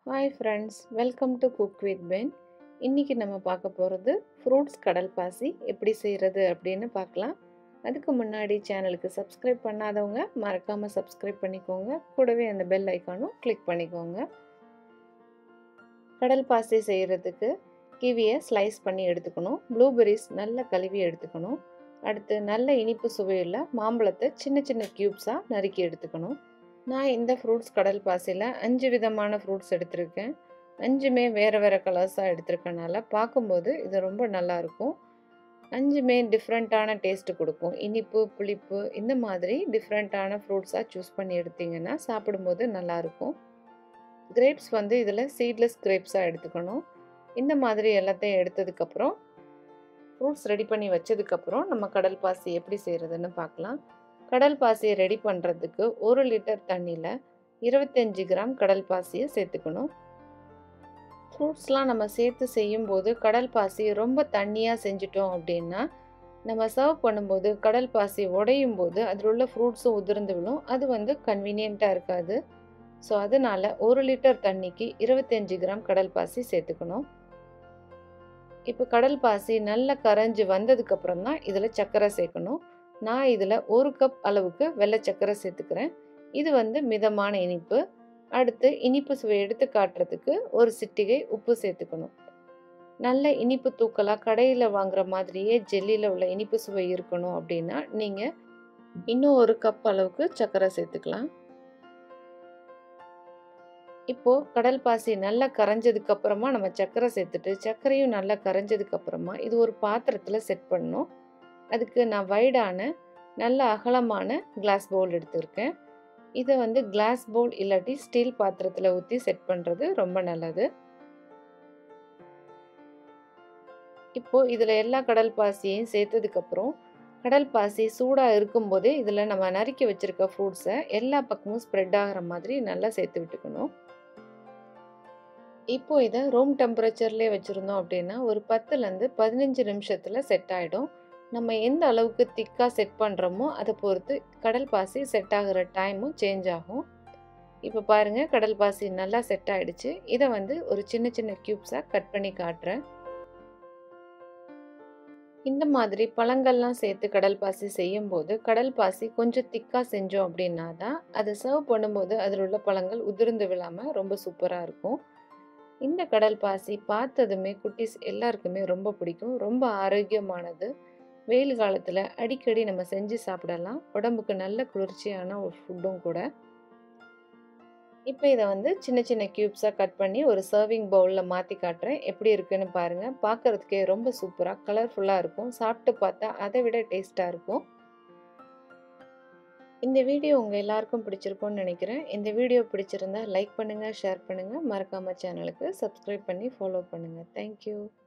hi friends welcome to cook with Ben இன்றைக்கி நம்ம பார்க்க போகிறது ஃப்ரூட்ஸ் கடல் பாசி எப்படி செய்கிறது அப்படின்னு பார்க்கலாம் அதுக்கு முன்னாடி சேனலுக்கு சப்ஸ்கிரைப் பண்ணாதவங்க மறக்காமல் சப்ஸ்கிரைப் பண்ணிக்கோங்க கூடவே அந்த பெல் ஐக்கானும் கிளிக் பண்ணிக்கோங்க கடல் பாசி செய்கிறதுக்கு கிவியை ஸ்லைஸ் பண்ணி எடுத்துக்கணும் ப்ளூபெரிஸ் நல்ல கழுவி எடுத்துக்கணும் அடுத்து நல்ல இனிப்பு சுவையுள்ள மாம்பழத்தை சின்ன சின்ன க்யூப்ஸாக நறுக்கி எடுத்துக்கணும் நான் இந்த ஃப்ரூட்ஸ் கடல் பாசியில் அஞ்சு விதமான ஃப்ரூட்ஸ் எடுத்திருக்கேன் அஞ்சுமே வேறு வேறு கலர்ஸாக எடுத்திருக்கனால பார்க்கும்போது இது ரொம்ப நல்லாயிருக்கும் அஞ்சுமே டிஃப்ரெண்ட்டான டேஸ்ட்டு கொடுக்கும் இனிப்பு புளிப்பு இந்த மாதிரி டிஃப்ரெண்ட்டான ஃப்ரூட்ஸாக சூஸ் பண்ணி எடுத்திங்கன்னா சாப்பிடும்போது நல்லாயிருக்கும் கிரேப்ஸ் வந்து இதில் சீட்லெஸ் கிரேப்ஸாக எடுத்துக்கணும் இந்த மாதிரி எல்லாத்தையும் எடுத்ததுக்கப்புறம் ஃப்ரூட்ஸ் ரெடி பண்ணி வச்சதுக்கப்புறம் நம்ம கடல் பாசி எப்படி செய்கிறதுன்னு பார்க்கலாம் கடல் பாசியை ரெடி பண்ணுறதுக்கு ஒரு லிட்டர் தண்ணியில் இருபத்தஞ்சி கிராம் கடல் பாசியை சேர்த்துக்கணும் ஃப்ரூட்ஸ்லாம் நம்ம சேர்த்து செய்யும்போது கடல் பாசி ரொம்ப தண்ணியாக செஞ்சிட்டோம் அப்படின்னா நம்ம சர்வ் பண்ணும்போது கடல் பாசி உடையும் போது அதில் உள்ள ஃப்ரூட்ஸும் உதிர்ந்து விழும் அது வந்து கன்வீனியண்ட்டாக இருக்காது ஸோ அதனால் ஒரு லிட்டர் தண்ணிக்கு இருபத்தஞ்சி கிராம் கடல் பாசி சேர்த்துக்கணும் இப்போ கடல் பாசி நல்லா கரைஞ்சி வந்ததுக்கப்புறம் தான் இதில் சர்க்கரை சேர்க்கணும் நான் இதில் ஒரு கப் அளவுக்கு வெள்ளை சர்க்கரை சேர்த்துக்கிறேன் இது வந்து மிதமான இனிப்பு அடுத்து இனிப்பு சுவை எடுத்து காட்டுறதுக்கு ஒரு சிட்டிகை உப்பு சேர்த்துக்கணும் நல்ல இனிப்பு தூக்கலாக கடையில் வாங்குற மாதிரியே ஜெல்லியில் உள்ள இனிப்பு சுவை இருக்கணும் அப்படின்னா நீங்கள் இன்னும் ஒரு கப் அளவுக்கு சர்க்கரை சேர்த்துக்கலாம் இப்போது கடல் பாசி நல்லா கரைஞ்சதுக்கு அப்புறமா நம்ம சர்க்கரை சேர்த்துட்டு சர்க்கரையும் நல்லா கரைஞ்சதுக்கு அப்புறமா இது ஒரு பாத்திரத்தில் செட் பண்ணணும் அதுக்கு நான் வைடான நல்ல அகலமான கிளாஸ் பவுல் எடுத்திருக்கேன் இதை வந்து கிளாஸ் பவுல் இல்லாட்டி ஸ்டீல் பாத்திரத்தில் ஊற்றி செட் பண்ணுறது ரொம்ப நல்லது இப்போது இதில் எல்லா கடல் பாசியையும் சேர்த்ததுக்கப்புறம் கடல் பாசி சூடாக இருக்கும்போதே இதில் நம்ம நறுக்கி வச்சுருக்க ஃப்ரூட்ஸை எல்லா பக்கமும் ஸ்ப்ரெட் ஆகிற மாதிரி நல்லா சேர்த்து விட்டுக்கணும் இப்போ இதை ரூம் டெம்பரேச்சர்லேயே வச்சுருந்தோம் அப்படின்னா ஒரு பத்துலேருந்து பதினஞ்சு நிமிஷத்தில் செட் ஆகிடும் நம்ம எந்த அளவுக்கு திக்காக செட் பண்ணுறோமோ அதை பொறுத்து கடல் பாசி செட் ஆகிற டைமும் சேஞ்ச் ஆகும் இப்போ பாருங்கள் கடல் பாசி நல்லா செட் ஆகிடுச்சு இதை வந்து ஒரு சின்ன சின்ன க்யூப்ஸாக கட் பண்ணி காட்டுறேன் இந்த மாதிரி பழங்கள்லாம் சேர்த்து கடல் பாசி செய்யும்போது கடல் பாசி கொஞ்சம் திக்காக செஞ்சோம் அப்படின்னா தான் அதை சர்வ் பண்ணும்போது அதில் உள்ள பழங்கள் உதிர்ந்து விழாமல் ரொம்ப சூப்பராக இருக்கும் இந்த கடல் பாசி பார்த்ததுமே குட்டீஸ் எல்லாருக்குமே ரொம்ப பிடிக்கும் ரொம்ப ஆரோக்கியமானது வெயில் காலத்தில் அடிக்கடி நம்ம செஞ்சு சாப்பிடலாம் உடம்புக்கு நல்ல குளிர்ச்சியான ஒரு ஃபுட்டும் கூட இப்போ இதை வந்து சின்ன சின்ன க்யூப்ஸாக கட் பண்ணி ஒரு சர்விங் பவுலில் மாற்றி காட்டுறேன் எப்படி இருக்குன்னு பாருங்கள் பார்க்குறதுக்கே ரொம்ப சூப்பராக கலர்ஃபுல்லாக இருக்கும் சாப்பிட்டு பார்த்தா அதை விட டேஸ்ட்டாக இருக்கும் இந்த வீடியோ உங்கள் எல்லாருக்கும் பிடிச்சிருக்கும்னு நினைக்கிறேன் இந்த வீடியோ பிடிச்சிருந்தா லைக் பண்ணுங்கள் ஷேர் பண்ணுங்கள் மறக்காமல் சேனலுக்கு சப்ஸ்கிரைப் பண்ணி ஃபாலோ பண்ணுங்கள் தேங்க்யூ